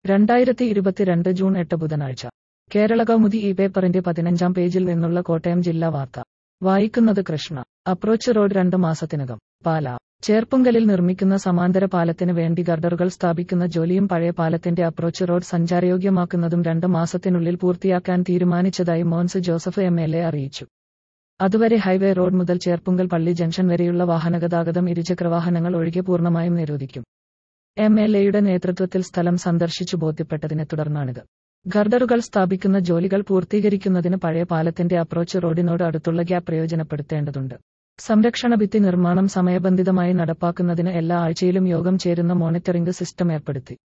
രണ്ടായിരത്തി ഇരുപത്തിരണ്ട് ജൂൺ എട്ട് ബുധനാഴ്ച കേരള കൗമുദി ഈ പേപ്പറിന്റെ പതിനഞ്ചാം പേജിൽ നിന്നുള്ള കോട്ടയം ജില്ലാ വാർത്ത വായിക്കുന്നത് കൃഷ്ണ അപ്രോച്ച് റോഡ് രണ്ട് മാസത്തിനകം പാല ചേർപ്പുങ്കലിൽ നിർമ്മിക്കുന്ന സമാന്തര പാലത്തിന് വേണ്ടി ഗർഡറുകൾ സ്ഥാപിക്കുന്ന ജോലിയും പഴയ പാലത്തിന്റെ അപ്രോച്ച് റോഡ് സഞ്ചാരയോഗ്യമാക്കുന്നതും രണ്ട് മാസത്തിനുള്ളിൽ പൂർത്തിയാക്കാൻ തീരുമാനിച്ചതായി Mons Joseph M L A അറിയിച്ചു അതുവരെ ഹൈവേ റോഡ് മുതൽ ചേർപ്പുങ്കൽ പള്ളി ജംഗ്ഷൻ വരെയുള്ള വാഹനഗതാഗതം ഇരുചക്രവാഹനങ്ങൾ ഒഴികെ പൂർണ്ണമായും നിരോധിക്കും എം എൽ എയുടെ നേതൃത്വത്തിൽ സ്ഥലം സന്ദർശിച്ചു ബോധ്യപ്പെട്ടതിനെ തുടർന്നാണിത് ഗർഡറുകൾ സ്ഥാപിക്കുന്ന ജോലികൾ പൂർത്തീകരിക്കുന്നതിന് പഴയ പാലത്തിന്റെ അപ്രോച്ച് റോഡിനോട് അടുത്തുള്ള ഗ്യാപ്പ് പ്രയോജനപ്പെടുത്തേണ്ടതുണ്ട് സംരക്ഷണ ഭിത്തി നിർമ്മാണം സമയബന്ധിതമായി നടപ്പാക്കുന്നതിന് എല്ലാ ആഴ്ചയിലും യോഗം ചേരുന്ന മോണിറ്ററിംഗ് സിസ്റ്റം ഏർപ്പെടുത്തി